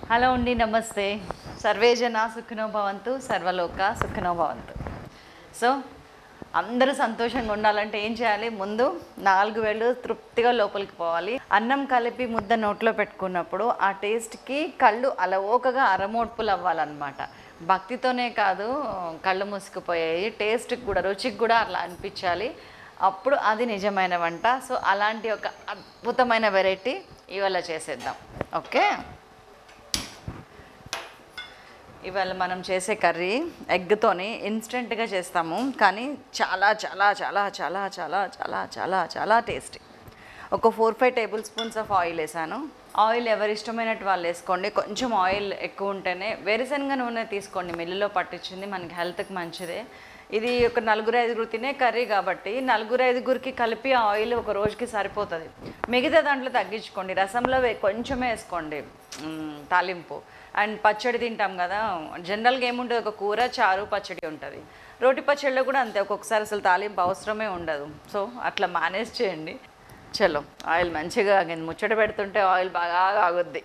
Hello అండి నమస్తే survey జన సుఖినో భవంతు సర్వలోక సుఖినో భవంతు సో అందరూ సంతోషంగా ఉండాలంటే ఏం చేయాలి ముందు నాలుగు వేళ్ళు తృప్తిగా లోపలికి పోవాలి అన్నం కలిపి ముద్ద నోట్లో పెట్టుకున్నప్పుడు ఆ టేస్ట్కి కళ్ళు అలవోకగా అరమోడ్పులు అవ్వాలన్నమాట భక్తితోనే కాదు కళ్ళు మూసుకుపోయాయి టేస్ట్కి కూడా రుచికి కూడా అట్లా అనిపించాలి అప్పుడు అది నిజమైన వంట సో అలాంటి ఒక అద్భుతమైన వెరైటీ ఇవాళ చేసేద్దాం ఓకే ఇవాళ మనం చేసే కర్రీ ఎగ్తోని ఇన్స్టెంట్గా చేస్తాము కానీ చాలా చాలా చాలా చాలా చాలా చాలా చాలా చాలా టేస్టీ ఒక four five tablespoons of oil వేసాను ఆయిల్ ఎవరి ఇష్టమైనట్టు వాళ్ళు వేసుకోండి కొంచెం ఆయిల్ ఎక్కువ ఉంటేనే వేరుశనగ నూనె తీసుకోండి మిల్లులో పట్టించింది మనకి హెల్త్కి మంచిదే ఇది ఒక నలుగురు ఐదుగురు తినే కర్రీ కాబట్టి నలుగురు ఐదుగురికి కలిపి ఆ ఆయిల్ ఒక రోజుకి సరిపోతుంది మిగతా దాంట్లో తగ్గించుకోండి రసంలో వే- కొంచెమే వేసుకోండి మ్, తాలింపు అండ్ పచ్చడి తింటాం కదా జనరల్గా ఏముంటుంది ఒక కూర చారు పచ్చడి ఉంటుంది రోటి పచ్చడిలో కూడా అంతే ఒక్కొక్కసారి అసలు తాలింపు అవసరమే ఉండదు సో అట్లా మేనేజ్ చేయండి చలో ఆయిల్ మంచిగా ఆగింది ముచ్చట పెడుతుంటే ఆయిల్ బాగా ఆగుద్ది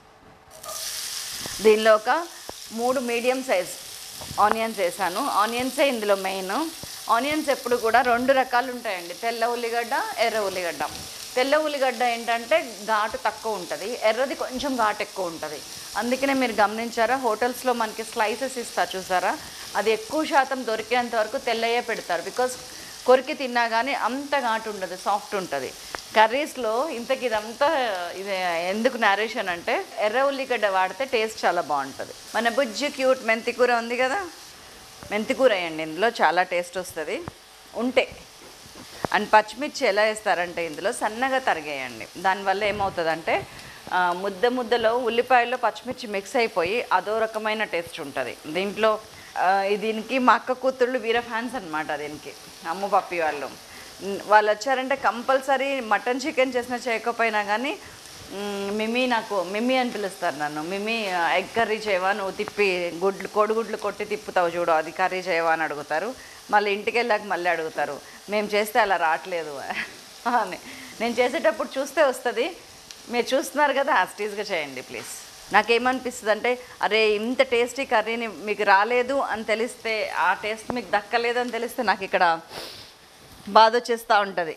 దీనిలో ఒక మూడు మీడియం సైజ్ ఆనియన్స్ వేసాను ఆనియన్సే ఇందులో మెయిన్ ఆనియన్స్ ఎప్పుడు కూడా రెండు రకాలు ఉంటాయండి తెల్ల ఉల్లిగడ్డ ఎర్ర ఉల్లిగడ్డ తెల్ల ఉల్లిగడ్డ ఏంటంటే ఘాటు తక్కువ ఉంటుంది ఎర్రది కొంచెం ఘాటు ఎక్కువ ఉంటుంది అందుకనే మీరు గమనించారా హోటల్స్లో మనకి స్లైసెస్ ఇస్తారు చూసారా అది ఎక్కువ శాతం దొరికేంత వరకు తెల్లయే పెడతారు బికాస్ కొరికి తిన్నా కానీ అంత ఘాటు ఉండదు సాఫ్ట్ ఉంటుంది కర్రీస్లో ఇంతకి ఇదంతా ఇది ఎందుకు నేరేషన్ అంటే ఎర్ర ఉల్లిగడ్డ వాడితే టేస్ట్ చాలా బాగుంటుంది మన బుజ్జి క్యూట్ మెంతి కూర ఉంది కదా మెంతి కూర వేయండి ఇందులో చాలా టేస్ట్ వస్తుంది ఉంటే అండ్ పచ్చిమిర్చి ఎలా వేస్తారంటే ఇందులో సన్నగా తరిగేయండి దానివల్ల ఏమవుతుందంటే ఆ, ముద్ద ముద్దలో ఉల్లిపాయల్లో పచ్చిమిర్చి మిక్స్ అయిపోయి అదో రకమైన టేస్ట్ ఉంటుంది దీంట్లో ఆ, ఈ దీనికి మా అక్క కూతుళ్ళు వీర ఫ్యాన్స్ అనమాట దీనికి అమ్ము పప్పి వాళ్ళు ఉమ్, వాళ్ళు వచ్చారంటే కంపల్సరీ మటన్ చికెన్ చేసినా చేయకపోయినా కానీ మ్, మిమ్మీ నాకు మిమ్మీ అని పిలుస్తారు నన్ను మిమ్మీ ఎగ్ కర్రీ చేయవా నువ్వు తిప్పి గుడ్లు కోడిగుడ్లు కొట్టి తిప్పుతావు చూడు అది కర్రీ చేయవా అని అడుగుతారు మళ్ళీ ఇంటికి వెళ్ళాక మళ్ళీ అడుగుతారు మేము చేస్తే అలా రావట్లేదు అని నేను చేసేటప్పుడు చూస్తే వస్తుంది మీరు చూస్తున్నారు కదా యాస్టీస్గా చేయండి ప్లీజ్ నాకేమనిపిస్తుంది అంటే అరే ఇంత టేస్టీ కర్రీని మీకు రాలేదు అని తెలిస్తే ఆ టేస్ట్ మీకు దక్కలేదు అని తెలిస్తే నాకు ఇక్కడ బాధ వచ్చేస్తూ ఉంటుంది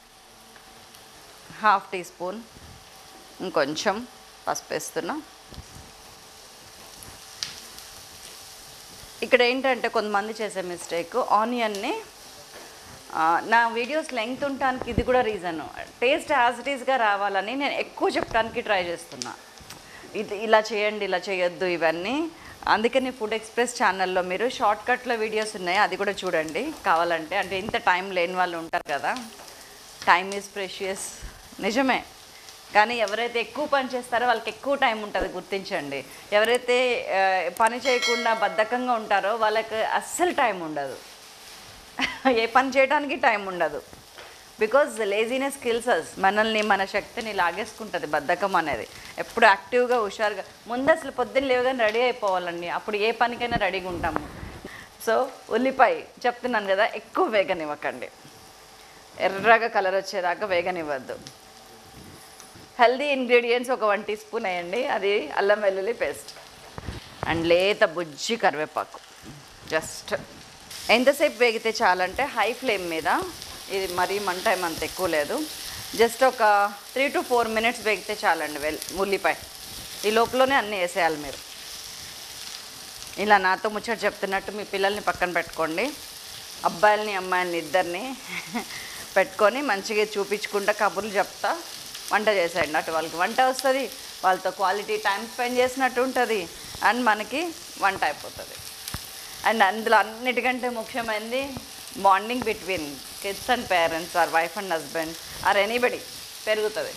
హాఫ్ టీ స్పూన్ ఇంకొంచెం పసుపు వేస్తున్నా ఇక్కడ ఏంటంటే కొంతమంది చేసే మిస్టేక్ ఆనియన్ని ఆ, నా వీడియోస్ లెంగ్త్ ఉండటానికి ఇది కూడా రీజన్ టేస్ట్ యాజ్ ఇట్ ఈస్గా రావాలని నేను ఎక్కువ చెప్పడానికి ట్రై చేస్తున్నా ఇది ఇలా చేయండి ఇలా చేయొద్దు ఇవన్నీ అందుకని ఫుడ్ ఎక్స్ప్రెస్ ఛానల్లో మీరు షార్ట్ కట్లో వీడియోస్ ఉన్నాయి అది కూడా చూడండి కావాలంటే అంటే ఇంత టైం లేని వాళ్ళు ఉంటారు కదా టైం ఈజ్ ప్రెషియస్ నిజమే కానీ ఎవరైతే ఎక్కువ పని చేస్తారో వాళ్ళకి ఎక్కువ టైం ఉంటుంది గుర్తించండి ఎవరైతే ఆ, పని చేయకుండా బద్ధకంగా ఉంటారో వాళ్ళకి అస్సలు టైం ఉండదు ఏ పని చేయడానికి టైం ఉండదు బికాజ్ లేజినెస్ స్కిల్స్ అస్ మనల్ని మన శక్తిని లాగేసుకుంటుంది బద్ధకం అనేది ఎప్పుడు యాక్టివ్గా హుషారుగా ముందు అసలు పొద్దున్న లేవగానే రెడీ అయిపోవాలండి అప్పుడు ఏ పనికైనా రెడీగా ఉంటాము సో ఉల్లిపాయ చెప్తున్నాను కదా ఎక్కువ వేగనివ్వకండి ఎర్రగా కలర్ వచ్చేదాకా వేగనివ్వద్దు హెల్దీ ఇంగ్రీడియంట్స్ ఒక వన్ టీ స్పూన్ వేయండి అది అల్లం వెల్లుల్లి పేస్ట్ అండ్ లేత బుజ్జి కరివేపాకు జస్ట్ ఎంతసేపు వేగితే చాలంటే హై ఫ్లేమ్ మీద ఇది మరీ మంట ఏమంత ఎక్కువ లేదు జస్ట్ ఒక త్రీ టు ఫోర్ మినిట్స్ వేగితే చాలండి వెల్ ఉల్లిపాయ ఈ లోపలనే అన్నీ వేసేయాలి మీరు ఇలా నాతో ముచ్చట చెప్తున్నట్టు మీ పిల్లల్ని పక్కన పెట్టుకోండి అబ్బాయిల్ని అమ్మాయిల్ని ఇద్దరిని పెట్టుకొని మంచిగా చూపించుకుంటా కబుర్లు చెప్తా వంట చేసేయండి అటు వాళ్ళకి వంట వస్తుంది వాళ్ళతో క్వాలిటీ టైం స్పెండ్ చేసినట్టు ఉంటుంది అండ్ మనకి వంట అయిపోతుంది అండ్ అందులో అన్నిటికంటే ముఖ్యమైనది bonding between kids and parents or wife and husband or anybody పెరుగుతుంది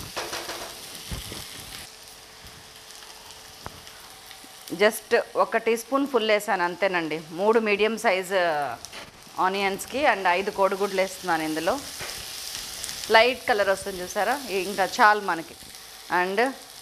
జస్ట్ ఒక టీ స్పూన్ ఫుల్ వేసాను అంతేనండి మూడు మీడియం సైజ్ ఆనియన్స్కి అండ్ ఐదు కోడిగుడ్లు వేస్తున్నాను ఇందులో లైట్ కలర్ వస్తుంది చూసారా ఇ- ఇంకా చాలు మనకి అండ్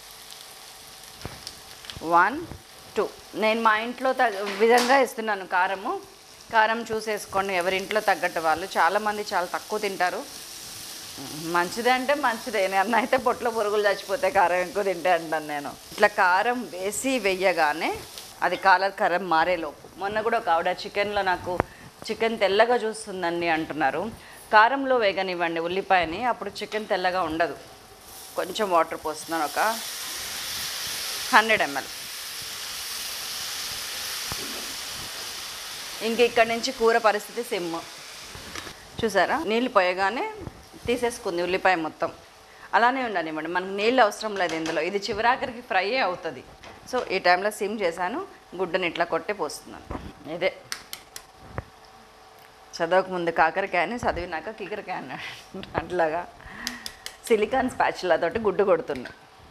వన్ టూ నేను మా ఇంట్లో తగ్గ విధంగా ఇస్తున్నాను కారము కారం చూసేసుకోండి ఎవరి ఇంట్లో తగ్గట్టు వాళ్ళు చాలామంది చాలా తక్కువ తింటారు మంచిదే అంటే మంచిదే నేను అయితే పొట్లో పురుగులు చచ్చిపోతే కారం ఎక్కువ తింటే అంటాను నేను ఇట్లా కారం వేసి వెయ్యగానే అది కాలర్ కారం మారేలోపు మొన్న కూడా ఒక ఆవిడ చికెన్లో నాకు చికెన్ తెల్లగా చూస్తుందండి అంటున్నారు కారంలో వేగనివ్వండి ఉల్లిపాయని అప్పుడు చికెన్ తెల్లగా ఉండదు కొంచెం వాటర్ పోస్తున్నాను ఒక హండ్రెడ్ ఎంఎల్ ఇంక ఇక్కడి నుంచి కూర పరిస్థితి సిమ్ చూసారా నీళ్ళు పోయగానే తీసేసుకుంది ఉల్లిపాయ మొత్తం అలానే ఉండనివ్వండి మనకు నీళ్ళు అవసరం లేదు ఇందులో ఇది చివరాఖరికి ఫ్రై అవుతుంది సో ఈ టైంలో సిమ్ చేశాను గుడ్డని ఇట్లా కొట్టి పోస్తున్నాను ఇదే చదవక ముందు కాకరకాయని చదివినాక కికరకాయ అన్నాడు అట్లాగా సిలికాన్ స్పాచులతోటి గుడ్డు కొడుతున్నా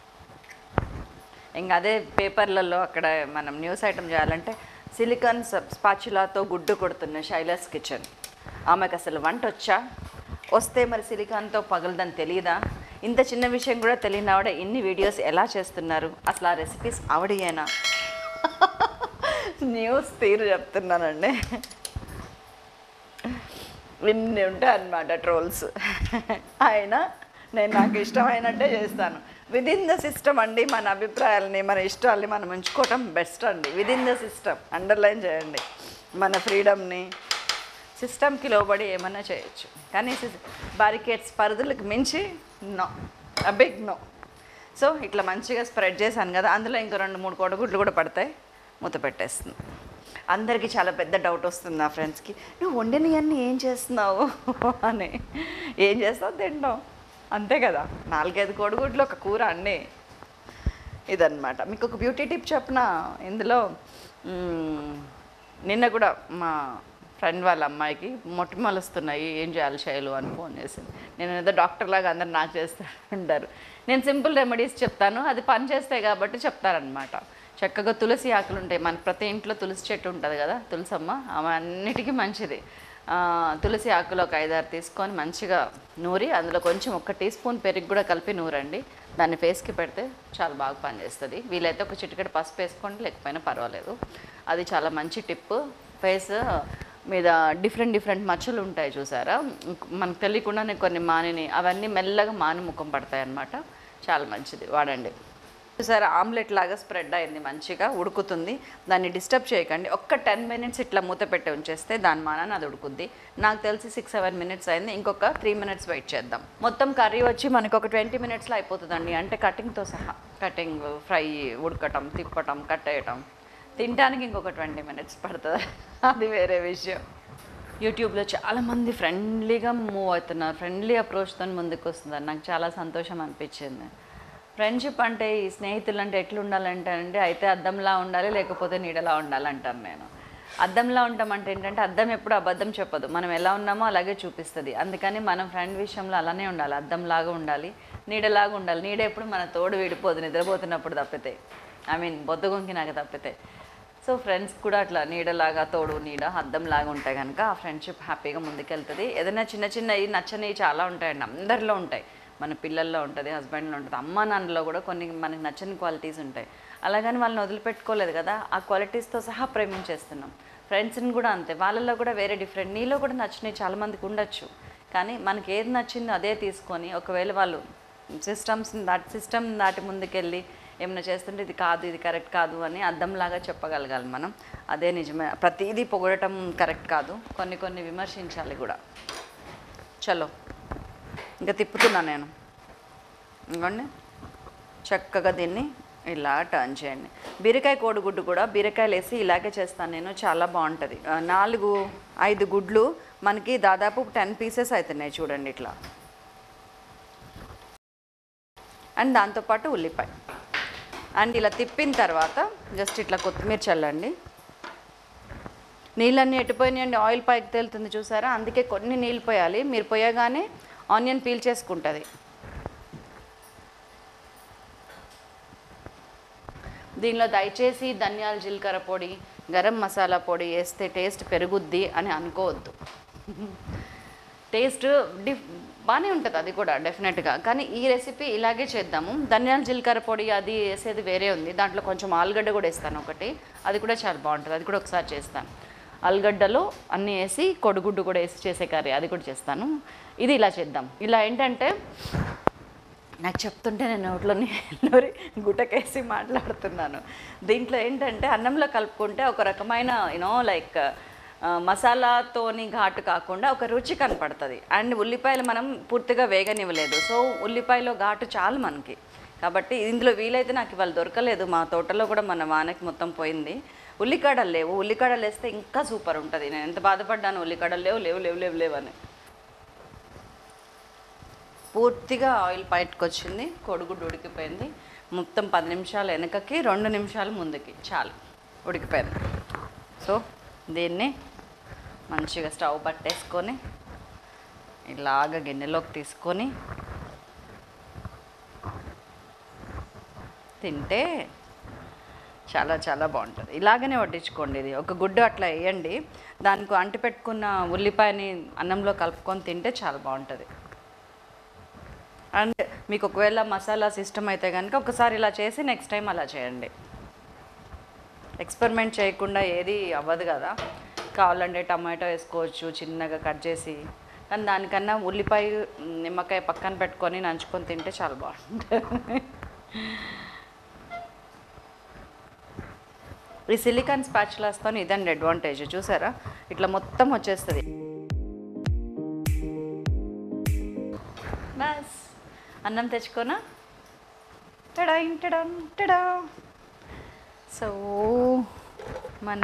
ఇంకా అదే పేపర్లలో అక్కడ మనం న్యూస్ ఐటమ్ చేయాలంటే సిలికాన్ స్పాచులాతో గుడ్డు కొడుతున్న శైలాస్ కిచెన్ ఆమెకు అసలు వంట వచ్చా వస్తే మరి సిలికాన్తో పగలదని తెలియదా ఇంత చిన్న విషయం కూడా తెలియని ఆవిడ ఇన్ని వీడియోస్ ఎలా చేస్తున్నారు అసలు ఆ రెసిపీస్ ఆవిడయేనా న్యూస్ తీరు చెప్తున్నానండి ఇన్ని ఉంటాయి అన్నమాట ట్రోల్స్ అయినా నేను నాకు ఇష్టమైనట్టే చేస్తాను విదిన్ ద సిస్టమ్ అండి మన అభిప్రాయాలని మన ఇష్టాలని మనం ఉంచుకోవటం బెస్ట్ అండి విదిన్ ద సిస్టమ్ అండర్లైన్ చేయండి మన ఫ్రీడమ్ని సిస్టమ్కి లోబడి ఏమన్నా చేయొచ్చు కానీ బారికేడ్స్ పరిధులకు మించి no a big no so ఇట్లా మంచిగా స్ప్రెడ్ చేశాను కదా అందులో ఇంకో రెండు మూడు కోడిగుడ్లు కూడా పడతాయి మూత పెట్టేస్తుంది అందరికీ చాలా పెద్ద డౌట్ వస్తుంది నా ఫ్రెండ్స్కి నువ్వు వండినవన్నీ ఏం చేస్తున్నావు అని ఏం చేస్తావు తింటాం అంతే కదా నాలుగైదు కోడిగుడ్లు ఒక కూర అన్నీ ఇదన్నమాట మీకు ఒక బ్యూటీ టిప్ చెప్పిన ఇందులో మ్మ్, నిన్న కూడా మా ఫ్రెండ్ వాళ్ళ అమ్మాయికి మొటిమలు వస్తున్నాయి ఏం చేయాలి శైలు అని ఫోన్ చేసింది నేను ఏదో డాక్టర్ లాగా అందరు నాకు చేస్తూ ఉంటారు నేను సింపుల్ రెమెడీస్ చెప్తాను అది పని చేస్తాయి కాబట్టి చెప్తారనమాట చక్కగా తులసి ఆకులు ఉంటాయి మన ప్రతి ఇంట్లో తులసి చెట్టు ఉంటుంది కదా తులసమ్మ అవన్నిటికీ మంచిది ఆ, తులసి ఆకులు ఒక ఐదారు తీసుకొని మంచిగా నూరి అందులో కొంచెం ఒక టీ స్పూన్ పెరుగు కూడా కలిపి నూరండి దాన్ని ఫేస్కి పెడితే చాలా బాగా పనిచేస్తుంది వీలైతే ఒక చిటికెడు పసుపు వేసుకోండి లేకపోయినా పర్వాలేదు అది చాలా మంచి టిప్ ఫేస్ మీద డిఫరెంట్ డిఫరెంట్ మచ్చలు ఉంటాయి చూసారా ఇంక మనకు తెలియకుండానే కొన్ని మానిని అవన్నీ మెల్లగా మాని ముఖం పడతాయి అన్నమాట చాలా మంచిది వాడండి చూసారా ఆమ్లెట్ లాగా స్ప్రెడ్ అయింది మంచిగా ఉడుకుతుంది దాన్ని డిస్టర్బ్ చేయకండి ఒక్క టెన్ మినిట్స్ ఇట్లా మూత పెట్టి ఉంచేస్తే దాని మానాన్ని అది ఉడుకుద్ది నాకు తెలిసి సిక్స్ సెవెన్ మినిట్స్ అయింది ఇంకొక త్రీ మినిట్స్ వెయిట్ చేద్దాం మొత్తం కర్రీ వచ్చి మనకు ఒక ట్వంటీ మినిట్స్లో అయిపోతుందండి అంటే కటింగ్తో సహా కటింగ్ ఫ్రై ఉడకటం తిప్పటం కట్ వేయటం తినడానికి ఇంకొక ట్వంటీ మినిట్స్ పడుతుంది అది వేరే విషయం యూట్యూబ్లో చాలామంది ఫ్రెండ్లీగా మూవ్ అవుతున్నారు ఫ్రెండ్లీ అప్రోచ్తో ముందుకు వస్తున్నారు నాకు చాలా సంతోషం అనిపించింది ఫ్రెండ్షిప్ అంటే ఈ స్నేహితులు అంటే ఎట్లా ఉండాలంటే అండి అయితే అద్దంలా ఉండాలి లేకపోతే నీడలా ఉండాలంటాను నేను అద్దంలా ఉంటామంటే ఏంటంటే అద్దం ఎప్పుడు అబద్ధం చెప్పదు మనం ఎలా ఉన్నామో అలాగే చూపిస్తుంది అందుకని మనం ఫ్రెండ్ విషయంలో అలానే ఉండాలి అద్దంలాగా ఉండాలి నీడలాగా ఉండాలి నీడ ఎప్పుడు మన తోడు విడిపోదు నిద్రపోతున్నప్పుడు తప్పితే ఐ మీన్ బొద్దుగొంకి నాకు తప్పితే సో ఫ్రెండ్స్ కూడా అట్లా నీడలాగా తోడు నీడ అద్దంలాగా ఉంటాయి కనుక ఆ ఫ్రెండ్షిప్ హ్యాపీగా ముందుకెళ్తుంది ఏదైనా చిన్న చిన్నవి నచ్చనివి చాలా ఉంటాయండి అందరిలో ఉంటాయి మన పిల్లల్లో ఉంటుంది హస్బెండ్లో ఉంటుంది అమ్మ నాన్నలో కూడా కొన్ని మనకి నచ్చని క్వాలిటీస్ ఉంటాయి అలాగని వాళ్ళని వదిలిపెట్టుకోలేదు కదా ఆ క్వాలిటీస్తో సహా ప్రేమించేస్తున్నాం ఫ్రెండ్స్ని కూడా అంతే వాళ్ళల్లో కూడా వేరే డిఫరెంట్ నీలో కూడా నచ్చినవి చాలామందికి ఉండొచ్చు కానీ మనకి ఏది నచ్చిందో అదే తీసుకొని ఒకవేళ వాళ్ళు సిస్టమ్స్ దాటి సిస్టమ్ దాటి ముందుకెళ్ళి ఏమైనా చేస్తుంటే ఇది కాదు ఇది కరెక్ట్ కాదు అని అర్థంలాగా చెప్పగలగాలి మనం అదే నిజమే ప్రతిదీ పొగడటం కరెక్ట్ కాదు కొన్ని కొన్ని విమర్శించాలి కూడా చలో ఇంకా తిప్పుతున్నా నేను ఇంకోండి చక్కగా దీన్ని ఇలా టర్న్ చేయండి బీరకాయ కోడిగుడ్డు కూడా బీరకాయలు వేసి ఇలాగే చేస్తాను నేను చాలా బాగుంటుంది ఆ, నాలుగు ఐదు గుడ్లు మనకి దాదాపు టెన్ పీసెస్ అవుతున్నాయి చూడండి ఇట్లా అండ్ దాంతోపాటు ఉల్లిపాయ అండ్ ఇలా తిప్పిన తర్వాత జస్ట్ ఇట్లా కొత్తిమీర చల్లండి నీళ్ళన్నీ ఎట్టిపోయినాయండి ఆయిల్ పైకి తేలుతుంది చూసారా అందుకే కొన్ని నీళ్ళు పోయాలి మీరు పోయగానే ఆనియన్ పీల్ చేసుకుంటుంది దీనిలో దయచేసి ధనియాల జీలకర్ర పొడి గరం మసాలా పొడి వేస్తే టేస్ట్ పెరుగుద్ది అని అనుకోవద్దు టేస్ట్ డిఫ్ బాగానే ఉంటుంది అది కూడా డెఫినెట్గా కానీ ఈ రెసిపీ ఇలాగే చేద్దాము ధనియాల జీలకర్ర పొడి అది వేసేది వేరే ఉంది దాంట్లో కొంచెం ఆలుగడ్డ కూడా వేస్తాను ఒకటి అది కూడా చాలా బాగుంటుంది అది కూడా ఒకసారి చేస్తాను అల్గడ్డలో అన్నీ వేసి కొడిగుడ్డు కూడా వేసి చేసే కర్రీ అది కూడా చేస్తాను ఇది ఇలా చేద్దాం ఇలా ఏంటంటే నాకు చెప్తుంటే నేను నోట్లోని నోరి గుటకేసి మాట్లాడుతున్నాను దీంట్లో ఏంటంటే అన్నంలో కలుపుకుంటే ఒక రకమైన యూనో లైక్ మసాలాతోని ఘాటు కాకుండా ఒక రుచి కనపడుతుంది అండ్ ఉల్లిపాయలు మనం పూర్తిగా వేగనివ్వలేదు సో ఉల్లిపాయలో ఘాటు చాలు మనకి కాబట్టి ఇందులో వీలైతే నాకు ఇవాళ దొరకలేదు మా తోటలో కూడా మన వానకి మొత్తం పోయింది ఉల్లికాడలు లేవు ఉల్లికాడలు వేస్తే ఇంకా సూపర్ ఉంటుంది నేను ఎంత బాధపడ్డాను ఉల్లికాడలు లేవు లేవు లేవు లేవు లేవు అని పూర్తిగా ఆయిల్ బయటకు వచ్చింది కొడుగుడ్డు ఉడికిపోయింది మొత్తం పది నిమిషాలు వెనకకి రెండు నిమిషాలు ముందుకి చాలు ఉడికిపోయింది సో దీన్ని మంచిగా స్టవ్ పట్టేసుకొని ఇలాగ గిన్నెలోకి తీసుకొని తింటే చాలా చాలా బాగుంటుంది ఇలాగనే వడ్డించుకోండి ఇది ఒక గుడ్డు అట్లా వేయండి దానికి అంటి పెట్టుకున్న ఉల్లిపాయని అన్నంలో కలుపుకొని తింటే చాలా బాగుంటుంది అండ్ మీకు ఒకవేళ మసాలా సిస్టమ్ అయితే కనుక ఒకసారి ఇలా చేసి నెక్స్ట్ టైం అలా చేయండి ఎక్స్పెరిమెంట్ చేయకుండా ఏది అవ్వదు కదా కావాలంటే టమాటో వేసుకోవచ్చు చిన్నగా కట్ చేసి కానీ దానికన్నా ఉల్లిపాయ నిమ్మకాయ పక్కన పెట్టుకొని నంచుకొని తింటే చాలా బాగుంటుంది ఈ సిలికాన్ స్పాచులాస్తో ఇదండి అడ్వాంటేజ్ చూసారా ఇట్లా మొత్తం వచ్చేస్తుంది బస్ అన్నం తెచ్చుకోనా టడా ఇంటడా టడా సో మన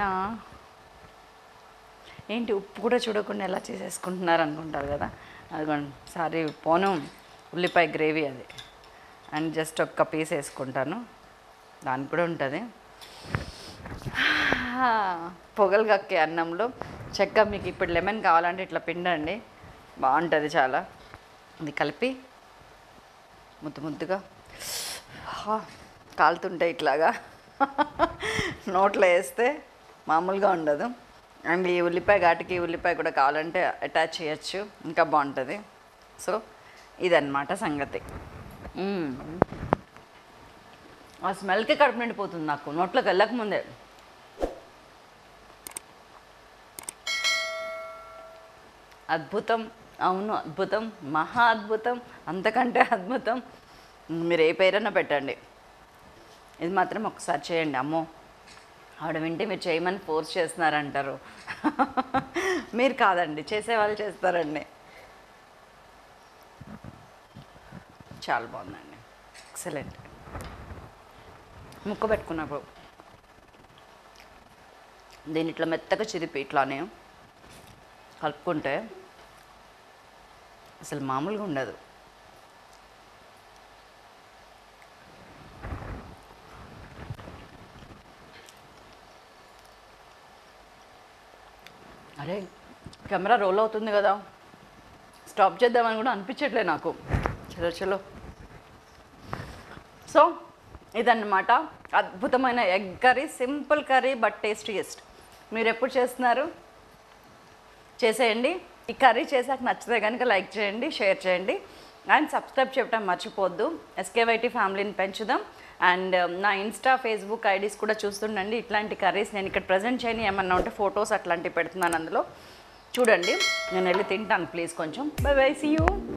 ఏంటి ఉప్పు కూడా చూడకుండా ఎలా చేసేసుకుంటున్నారు అనుకుంటారు కదా అదిగోండి సారీ పోను ఉల్లిపాయ గ్రేవీ అది అండ్ జస్ట్ ఒక్క పీస్ వేసుకుంటాను దానికి కూడా ఉంటుంది పొగలు కక్కే అన్నంలో చెక్క మీకు ఇప్పుడు లెమన్ కావాలంటే ఇట్లా పిండండి బాగుంటుంది చాలా ఇది కలిపి ముద్దు ముద్దుగా హా, కాలుతుంటాయి ఇట్లాగా నోట్లో వేస్తే మామూలుగా ఉండదు అండ్ ఈ ఉల్లిపాయ ఘాటుకి ఈ ఉల్లిపాయ కూడా కావాలంటే అటాచ్ చేయొచ్చు ఇంకా బాగుంటుంది సో ఇదన్నమాట సంగతి మ్మ్. ఆ స్మెల్కి కడుపు నిండిపోతుంది నాకు నోట్లోకి వెళ్ళకముందే అద్భుతం అవును అద్భుతం మహా అద్భుతం అంతకంటే అద్భుతం మీరు ఏ పేరైనా పెట్టండి ఇది మాత్రం ఒకసారి చేయండి అమ్మో ఆవిడ వింటే మీరు చేయమని ఫోర్స్ చేస్తున్నారంటారు మీరు కాదండి చేసేవాళ్ళు చేస్తారండి చాలా బాగుందండి ఎక్సలెంట్ ముక్క పెట్టుకున్నప్పుడు దీని ఇట్లా మెత్తగా చిదిపి ఇట్లానే కలుపుకుంటే అసలు మామూలుగా ఉండదు అరే కెమెరా రోల్ అవుతుంది కదా స్టాప్ చేద్దామని కూడా అనిపించట్లే నాకు చలో చలో సో ఇదన్నమాట అద్భుతమైన egg curry simple curry but tastiest మీరు ఎప్పుడు చేస్తున్నారు చేసేయండి ఈ కర్రీ చేసాక నచ్చితే కనుక లైక్ చేయండి షేర్ చేయండి అండ్ సబ్స్క్రైబ్ చేయటం మర్చిపోద్దు ఎస్కేవైటీ ఫ్యామిలీని పెంచుదాం అండ్ నా ఇన్స్టా ఫేస్బుక్ ఐడీస్ కూడా చూస్తుండండి ఇట్లాంటి కర్రీస్ నేను ఇక్కడ ప్రజెంట్ చేయని ఏమన్నా ఉంటే ఫొటోస్ అట్లాంటివి పెడుతున్నాను అందులో చూడండి నేను వెళ్ళి తింటాను ప్లీజ్ కొంచెం బై బై సీ యూ